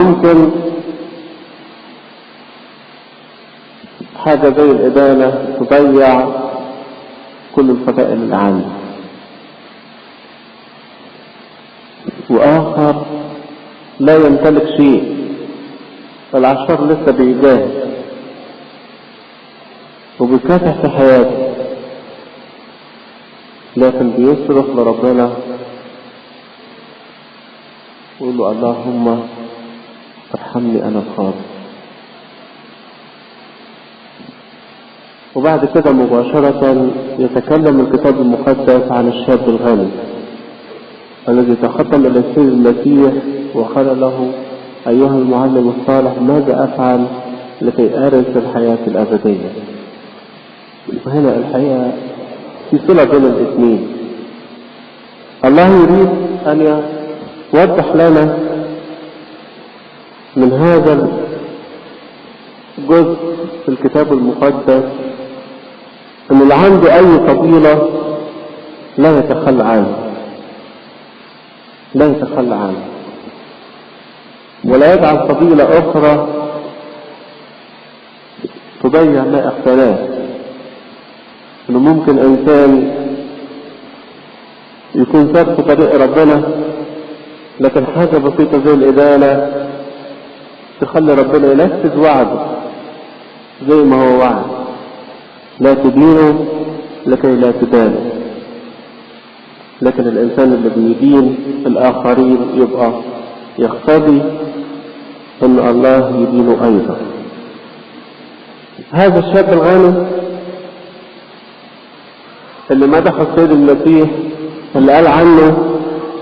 ممكن حاجة زي الإدانة تضيع كل الفضائل اللي عندي وآخر لا يمتلك شيء العشار لسه بيجاهد وبيكافح في حياته لكن بيصرخ لربنا ويقول له اللهم ارحمني انا الخاطئ وبعد كده مباشرة يتكلم الكتاب المقدس عن الشاب الغني الذي تقدم إلى السيد المسيح وقال له أيها المعلم الصالح ماذا أفعل لكي أرث الحياة الأبدية وهنا الحقيقة في صلة بين الاثنين الله يريد أن يوضح لنا من هذا الجزء في الكتاب المقدس أن اللي عنده أي فضيلة لا يتخلى عنها لا يتخلى عنها ولا يجعل فضيلة أخرى تضيع ما أحسنات إنه ممكن إنسان يكون ساب في طريق ربنا لكن حاجة بسيطة زي الإدانة تخلي ربنا ينفذ وعده زي ما هو وعد لا تدينوا لكي لا تدانوا لكن الإنسان اللي بيدين الآخرين يبقى يقتضي أن الله يدينه أيضا هذا الشاب الغني اللي مدحه السيد المسيح اللي قال عنه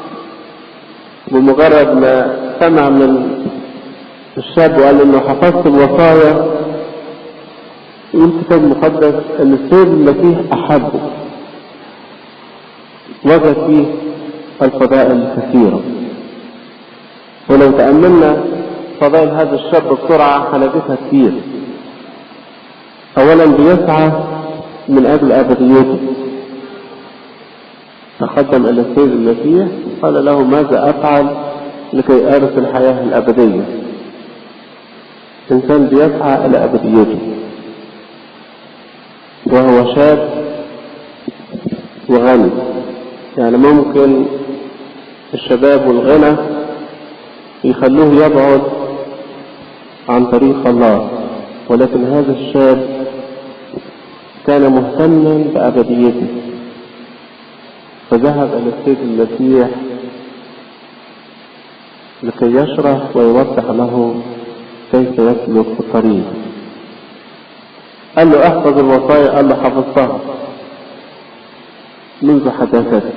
بمجرد ما سمع من الشاب وقال انه حفظت الوصايا يقول الكتاب المقدس ان السيد المسيح احبه وجد فيه الفضائل الكثيرة ولو تأملنا فضائل هذا الشاب بسرعة هنجدها كتير أولا بيسعى من أجل أبديته تقدم إلى السيد المسيح قال له ماذا أفعل لكي أرث الحياة الأبدية إنسان بيسعى إلى أبديته وهو شاب وغني يعني ممكن الشباب والغنى يخلوه يبعد عن طريق الله ولكن هذا الشاب كان مهتما بأبديته فذهب إلى السيد المسيح لكي يشرح ويوضح له كيف يسلك في الطريق قال له احفظ الوصايا قال له حفظتها منذ حداثتي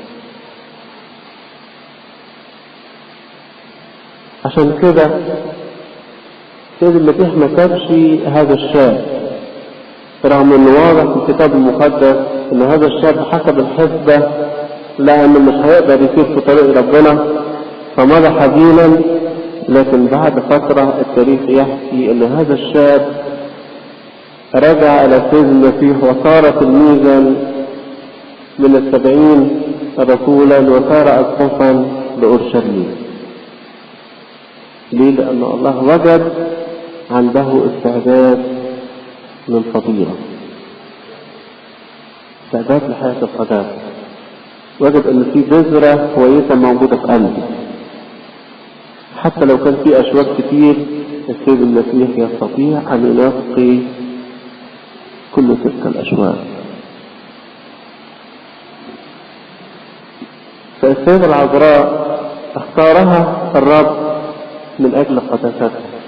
عشان كده سيد المسيح ما سابش هذا الشاب رغم انه واضح في الكتاب المقدس ان هذا الشاب حسب الحسبة لانه مش هيقدر يسير في طريق ربنا فمضى حزينا لكن بعد فترة التاريخ يحكي ان هذا الشاب رجع الى سيد المسيح وصار تلميذا من السبعين رسولا وصار اسقفا لاورشليم ليه لان الله وجد عنده استعداد للفضيلة استعداد لحياة القداسة وجد ان في بذرة كويسة موجودة في قلبي حتى لو كان في اشواك كتير السيد المسيح يستطيع ان ينقي كل تلك الاشواك فالسيدة العذراء اختارها الرب من اجل قداستها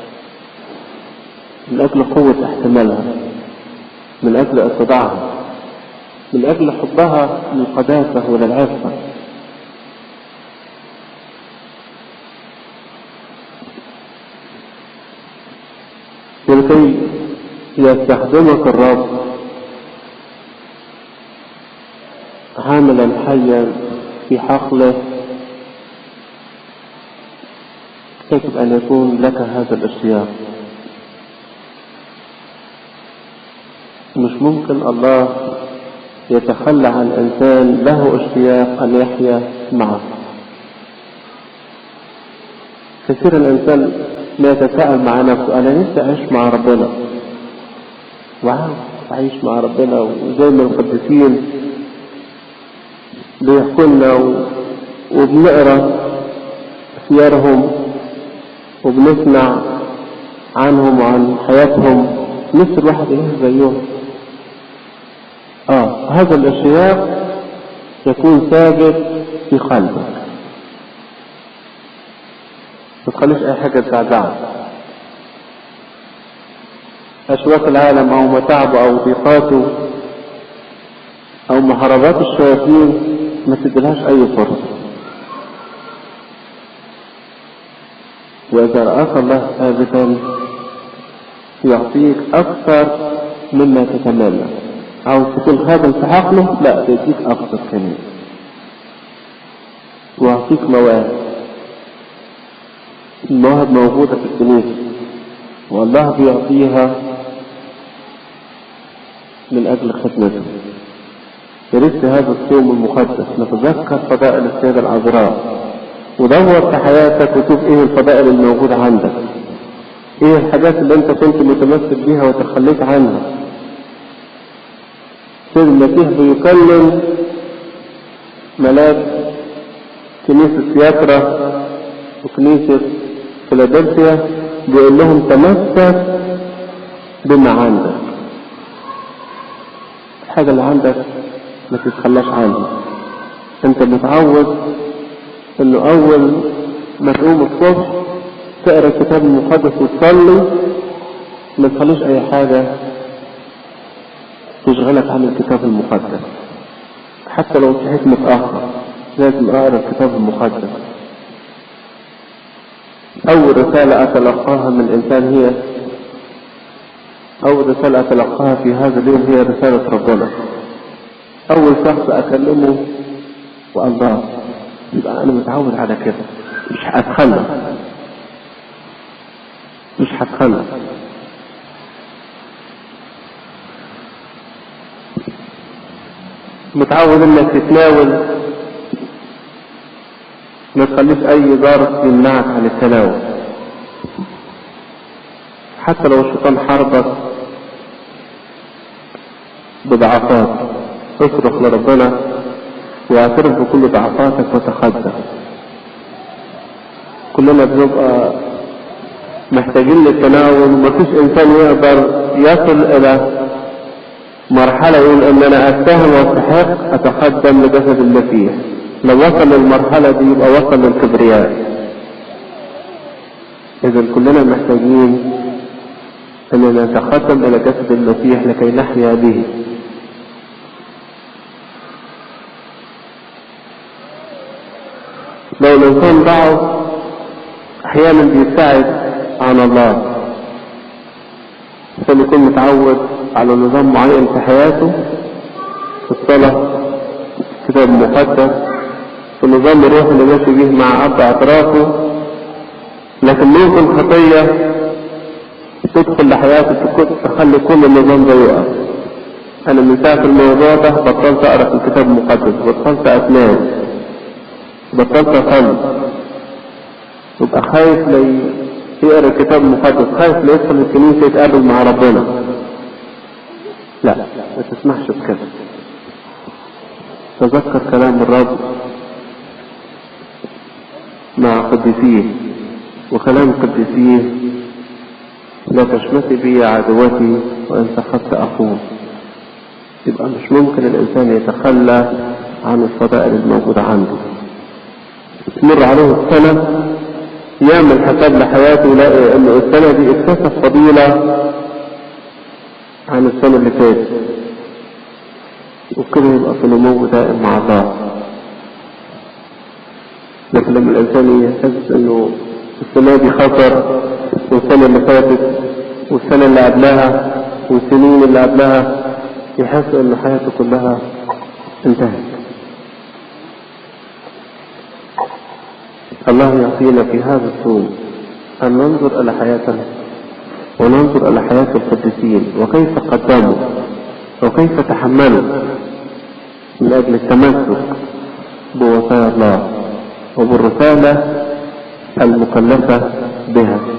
من اجل قوة احتمالها من اجل اتباعها من اجل حبها للقداسة وللعفة ولكي يستخدمك الرب عاملا حيا في حقله يجب أن يكون لك هذا الاشتياق مش ممكن الله يتخلى عن إنسان له اشتياق أن يحيا معه كثير الإنسان لا يتساءل مع نفسه أنا نفسي أعيش مع ربنا وعاوز أعيش مع ربنا وزي ما القديسين بيحكوا لنا وبنقرا سيرهم وبنسمع عنهم وعن حياتهم نفس الواحد يعيش زيهم اه هذا الاشياء يكون ثابت في قلبك ما تخليش اي حاجه تزعزعك اشواك العالم او متاعبه او ضيقاته او محاربات الشياطين ما تدلهاش اي فرصه واذا راك الله ثابتا يعطيك اكثر مما تتمنى عاوز تكون خادم في حقله لا بيديك اكثر كمان ويعطيك مواهب المواهب موجودة في الكنيسة والله بيعطيها من أجل خدمته يرث هذا الصوم المقدس نتذكر فضائل السيدة العذراء ودور في حياتك وشوف ايه الفضائل الموجودة عندك ايه الحاجات اللي انت كنت متمسك بيها وتخليت عنها سيد المسيح بيكلم ملاك كنيسة سياترا وكنيسة فيلادلفيا بيقول لهم تمسك بما عندك الحاجة اللي عندك ما تتخلاش عنها انت متعود انه اول ما تقوم الصبح تقرا الكتاب المقدس وتصلي ما تخليش اي حاجة تشغلك عن الكتاب المقدس حتى لو صحيت متأخر لازم اقرا الكتاب المقدس اول رسالة اتلقاها من الانسان هي اول رسالة اتلقاها في هذا اليوم هي رسالة ربنا اول شخص اكلمه والله يبقى انا متعود على كده مش هتخلى مش هتخلى متعود انك تتناول ما تخليش اي ظرف يمنعك عن التناول حتى لو الشيطان حاربك بضعفات اصرخ لربنا واعترف بكل ضعفاتك وتخدع كلنا بنبقى محتاجين للتناول ومفيش انسان يقدر يصل الى مرحلة يقول ان انا استاهل واستحق اتقدم لجسد المسيح لو وصل للمرحلة دي يبقى وصل للكبرياء اذا كلنا محتاجين اننا نتقدم الى جسد المسيح لكي نحيا به لو الانسان ضعف احيانا بيبتعد عن الله عشان يكون متعود على نظام معين في حياته في الصلاة في الكتاب المقدس في النظام الروحي اللي ماشي بيه مع أب اعترافه لكن ممكن خطية تدخل لحياته تخلي كل النظام ده يقف أنا من ساعة الموضوع ده بطلت أقرأ في الكتاب المقدس بطلت أتنام بطلت أصلي يبقى خايف لي يقرا الكتاب المقدس خايف لا يدخل الكنيسة يتقابل مع ربنا لا ما تسمحش بكده تذكر كلام الرب مع قديسيه وكلام قديسيه لا تشمتي بي عدوتي وان سخطت اقوم يبقى مش ممكن الانسان يتخلى عن الفضائل الموجودة عنده تمر عليه السنة يعمل حساب لحياته يلاقي انه السنة دي اكتسب فضيلة عن السنة اللي فاتت وكده يبقى في نمو دائم مع الله لكن لما الانسان يحس انه السنة دي خطر والسنة اللي فاتت والسنة اللي قبلها والسنين اللي قبلها يحس ان حياته كلها انتهت الله يعطينا في هذا الصوم أن ننظر إلى حياتنا وننظر إلى حياة القديسين وكيف قدموا وكيف تحملوا من أجل التمسك بوصايا الله وبالرسالة المكلفة بها